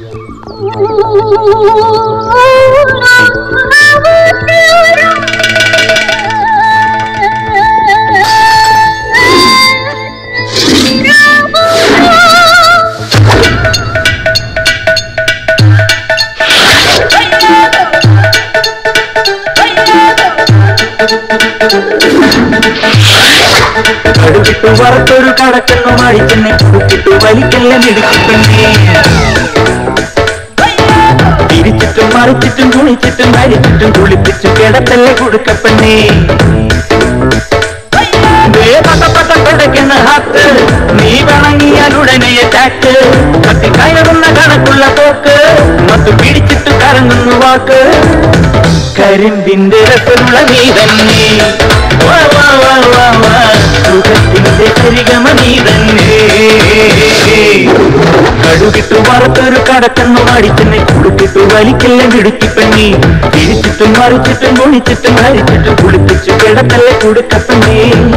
കടുകിട്ടു വറുത്തൊരു കടക്കെണ്ണു മഴിച്ചെന്നെ കുക്കിട്ടു വലിക്കല്ല മിടുക്കിപ്പെണ്ണേ തിരിച്ചിട്ടും മറിച്ചിട്ടും കുണിച്ചിട്ടും ഭരിച്ചിട്ടും കുളിപ്പിച്ചു കിടത്തല്ലേ കൊടുക്കപ്പെണ്ണേ പടക്കുന്ന ഹാത്ത് നീ വണങ്ങിയാൽ ഉടനെ ചാക്ക് കത്തി കയറുന്ന കണക്കുള്ള തോക്ക് മത്ത് പിടിച്ചിട്ട് കറങ്ങുന്നു വാക്ക് കരിമ്പിന്റെ രസമുള്ള നീ തന്നെ വാ, വാ, വാ, വാ, വാ. സുഖത്തിന്റെ സരിഗമ നീ തന്നെ കടുകിട്ടു വറുത്തൊരു കടക്കണ്ണു അടിച്ചെന്നെ കുടുക്കിട്ടു വലിക്കല്ല മിടുക്കിപ്പെണ്ണി തിരിച്ചിട്ടും മറിച്ചിട്ടും കുണിച്ചിട്ടും ഹരിച്ചിട്ടും കുളിപ്പിച്ചു കിടക്കല്ല കൊടുക്കപ്പെണ്ണേ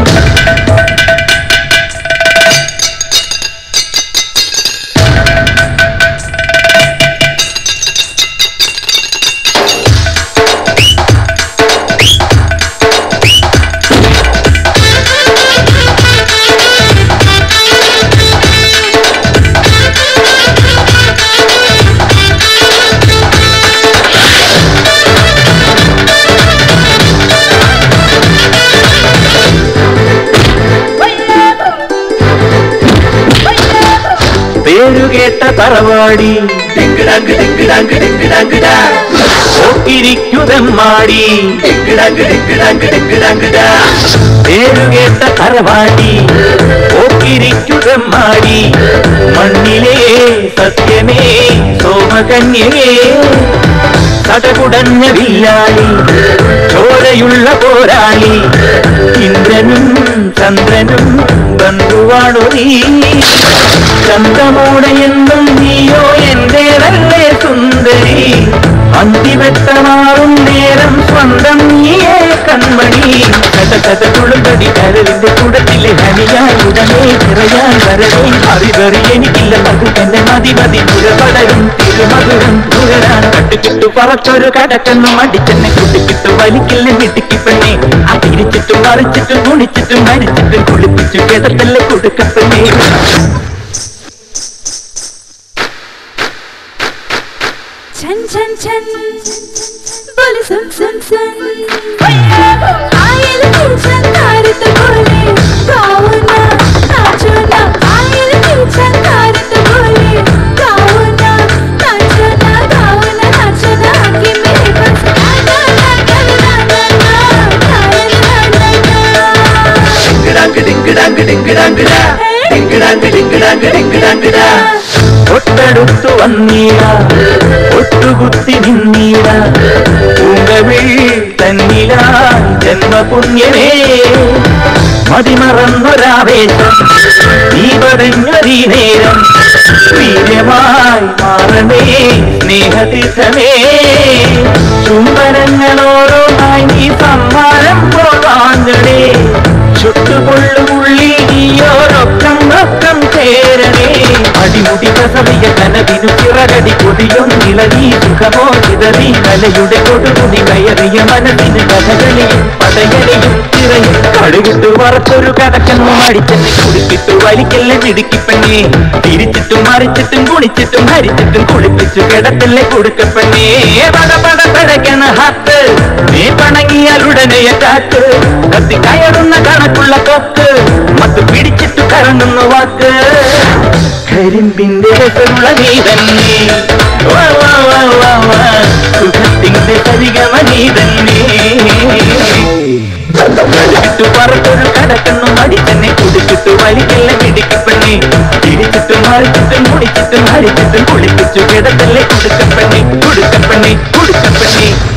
പേരുകേട്ട തറവാടി ഡിങ്കിടാങ്ക് ഡിങ്കിടാങ്ക് ഡിങ്കിടാങ്കിടാ ഇരിക്കുതെമ്മാടി ഡിങ്കിടാങ്ക് ഡിങ്കിടാങ്ക് ഡിങ്കിടാങ്കിടാ പേരുകേട്ട തറവാടി ഓക്കിരിക്കുതെമ്മാടി മണ്ണിലെ സത്യമേ സോമകന്യകേ തടകുടഞ്ഞ വില്ലാളി ചോരയുള്ള പോരാളി ഇന്ദ്രനും ചന്ദ്രനും ബന്ധുവാണു നീ ചന്ദ്രമോടെ എന്നും നീയോ എന്റേതല്ലേ സുന്ദരി അന്തിവെട്ടമാറും നേരം സ്വന്തം നീയേ കൺമണി കഥ കഥ തുളുമ്പടി കരവിന്റെ കുടത്തിലെ ഹനിയായി ഉടനെ നിറയാൻ വരവേ അറിവറി എനിക്കില്ല മധു തന്നെ മതി മതി പുരപടരും തിരുമധുരം തുകരാൻ കട്ടുകിട്ടു പറച്ചൊരു കടക്കെന്നു മടിച്ചെന്നെ കുട്ടിക്കിട്ടു വലിക്കില്ല മിടുക്കി പെണ്ണെ ആ തിരിച്ചിട്ടും മറിച്ചിട്ടും കുണിച്ചിട്ടും മരിച്ചിട്ടും കുളിപ്പിച്ചു കിടത്തല്ലേ കൊടുക്കപ്പെണ്ണേ छन छन छन बोले सुन सुन सुन आयल की तार तो बोले गाओ ना नाचो ना आयल की तार तो बोले गाओ ना नाचो ना गाओ ना नाचो ना आके मेरे पास ना ना ना ना ना ना ना ना ഡിങ്കിടാങ്ക് ഡിങ്കിടാങ്ക് ഡിങ്കിടാങ്കിടാ ഡിങ്കിടാങ്ക് ഡിങ്കിടാങ്ക് ഡിങ്കിടാങ്കിടാ ഒട്ടടുത്തു വന്നീട ഒട്ടുകുത്തി നിന്നീട പൂങ്കവിൾ തന്നില ജന്മപുണ്യമേ മതിമറന്നൊരാവേശം നീ പടഞ്ഞൊരീ നേരം വീര്യമായി മാറണേ സ്നേഹതീർത്ഥമേ ചുംബനങ്ങളോരോന്നായി നീ സമ്മാനം പോവാങ്ങണേ ചുട്ടുകൊള്ളുമുള്ളി നീയോരൊക്കം ഒക്കം ചേരണേ അടിമുടി കസവിയ കനവിനു ചിറകടി കൊടിയൊന്നിളകി സുഖമോ ചിതറി കലയുടെ കൊടുമുടി കയറിയ മനസ്സിന് കഥകളിയും പടയലിയും ചിറയും കടുകിട്ടു വറുത്തൊരു കടക്കെന്നു മടിച്ചെന്നെ കുടിക്കിട്ടു വലിക്കല്ലേ മിടുക്കിപ്പെണ്ണേ തിരിച്ചിട്ടും മറിച്ചിട്ടും കുണിച്ചിട്ടും ഹരിച്ചിട്ടും കുളിപ്പിച്ചു കിടത്തല്ലേ കൊടുക്കപ്പെണ്ണേ പട പട പടയ്ക്കണ ഹാത്ത് നീ പണങ്ങിയാൽ ഉടനെ കാത്ത് കത്തി കയറുന്ന കണക്കുള്ള കൊക്ക് മത്ത് പിടിച്ചിട്ട് കറങ്ങുന്ന വാക്ക് കരിമ്പിന്റെ രസമുള്ള നീ തന്നെ വാ, വാ, വാ, വാ, വാ. സുഖത്തിന്റെ സരിഗമ നീ തന്നെ കടുകിട്ടു പറത്തൊരു കടക്കണ്ണു മടി തന്നെ കുടിച്ചിട്ടു വലിക്കല്ല പിടിക്കപ്പെണ്ണേ തിരിച്ചിട്ടും മറിച്ചിട്ടും കുടിച്ചിട്ടും ഹരിച്ചിട്ടും കുളിപ്പിച്ചു കിടക്കല്ലേ കൊടുക്കപ്പെണ്ണേ കൊടുക്കപ്പെണ്ണേ കൊടുക്കപ്പെണ്ണേ